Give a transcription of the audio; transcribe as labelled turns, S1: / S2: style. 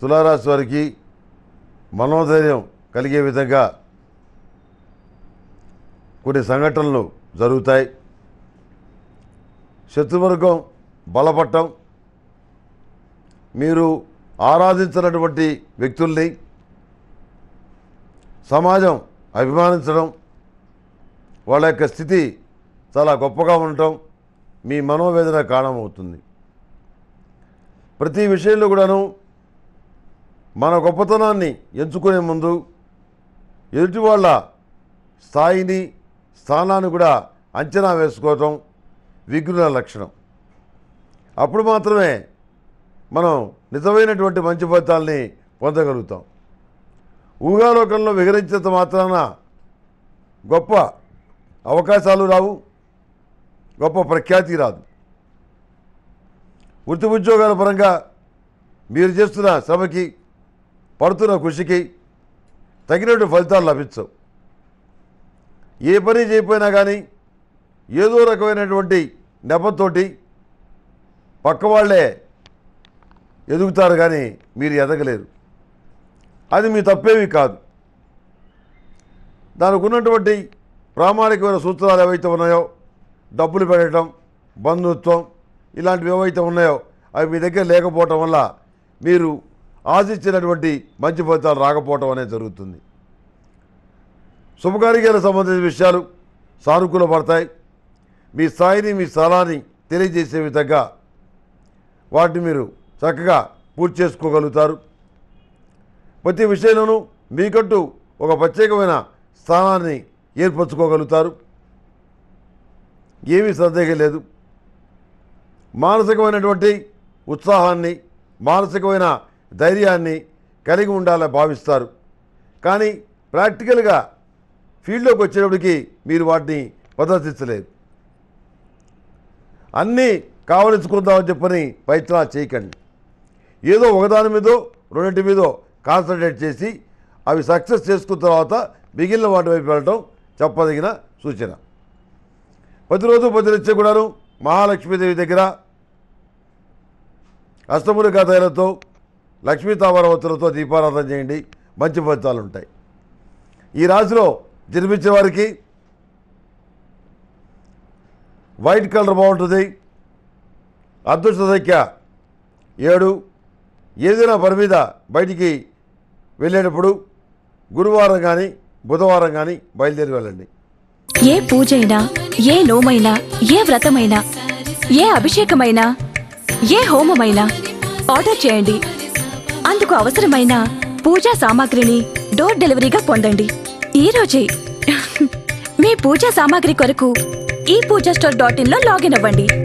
S1: తులారాశి వారికి మనోధైర్యం కలిగే విధంగా కొన్ని సంఘటనలు జరుగుతాయి శత్రువర్గం బలపట్టం మీరు ఆరాధించినటువంటి వ్యక్తుల్ని సమాజం అభిమానించడం వాళ్ళ యొక్క స్థితి చాలా గొప్పగా ఉండటం మీ మనోవేదన కారణమవుతుంది ప్రతి విషయంలో కూడాను మన గొప్పతనాన్ని ఎంచుకునే ముందు ఎదుటి వాళ్ళ స్థాయిని స్థానాన్ని కూడా అంచనా వేసుకోవటం విఘ్నుల లక్షణం అప్పుడు మాత్రమే మనం నిజమైనటువంటి మంచి ఫలితాలని పొందగలుగుతాం ఊగాలోకంలో విహరించినంత మాత్రాన గొప్ప అవకాశాలు రావు గొప్ప ప్రఖ్యాతి రాదు వృత్తి ఉద్యోగాల పరంగా మీరు చేస్తున్న శ్రమకి పడుతున్న కృషికి తగినటువంటి ఫలితాలు లభించవు ఏ పని చేయకపోయినా కానీ ఏదో రకమైనటువంటి నెపంతోటి పక్క వాళ్ళే ఎదుగుతారు కానీ మీరు ఎదగలేరు అది మీ తప్పేవి కాదు దానికి ఉన్నటువంటి ప్రామాణికమైన సూత్రాలు ఏవైతే ఉన్నాయో డబ్బులు పెట్టడం బంధుత్వం ఇలాంటివి ఏవైతే ఉన్నాయో అవి మీ దగ్గర లేకపోవటం వల్ల మీరు ఆశించినటువంటి మంచి ఫలితాలు రాకపోవటం అనేది జరుగుతుంది శుభకార్యాలకు సంబంధించిన విషయాలు సానుకూల పడతాయి మీ స్థాయిని మీ స్థలాన్ని తెలియజేసే విధంగా వాటిని మీరు చక్కగా పూర్తి చేసుకోగలుగుతారు ప్రతి విషయంలోనూ మీకంటూ ఒక ప్రత్యేకమైన స్థానాన్ని ఏర్పరచుకోగలుగుతారు ఏమీ సందేహం లేదు మానసికమైనటువంటి ఉత్సాహాన్ని మానసికమైన ధైర్యాన్ని కలిగి ఉండాలని భావిస్తారు కానీ ప్రాక్టికల్గా ఫీల్డ్లోకి వచ్చేటప్పటికి మీరు వాటిని ప్రదర్శించలేదు అన్నీ కావలించుకుందామని చెప్పని ప్రయత్నాలు చేయకండి ఏదో ఒకదాని మీదో రెండింటి మీదో కాన్సన్ట్రేట్ చేసి అవి సక్సెస్ చేసుకున్న తర్వాత మిగిలిన వాటి వైపు వెళ్ళటం చెప్పదగిన సూచన ప్రతిరోజు ప్రతినిత్యం కూడాను మహాలక్ష్మీదేవి దగ్గర అష్టములికా తైలతో లక్ష్మీ తామరవతులతో దీపారాధన చేయండి మంచి ఫలితాలు ఉంటాయి ఈ రాశిలో జన్మించే వారికి వైట్ కలర్ బాగుంటుంది అదృష్ట సంఖ్య ఏడు ఏదైనా పని మీద బయటికి వెళ్ళేటప్పుడు గురువారం కానీ బుధవారం కానీ బయలుదేరి వెళ్ళండి
S2: ఏ పూజైనా ఏ నోమైనా ఏ వ్రతమైనా ఏ అభిషేకమైనా ఏ హోమమైనా ఆర్డర్ చేయండి అందుకు అవసరమైన పూజా సామాగ్రిని డోర్ డెలివరీగా పొందండి ఈ రోజే మీ పూజా సామాగ్రి కొరకు ఈ పూజా స్టోర్ డాట్ ఇన్ లో లాగిన్ అవ్వండి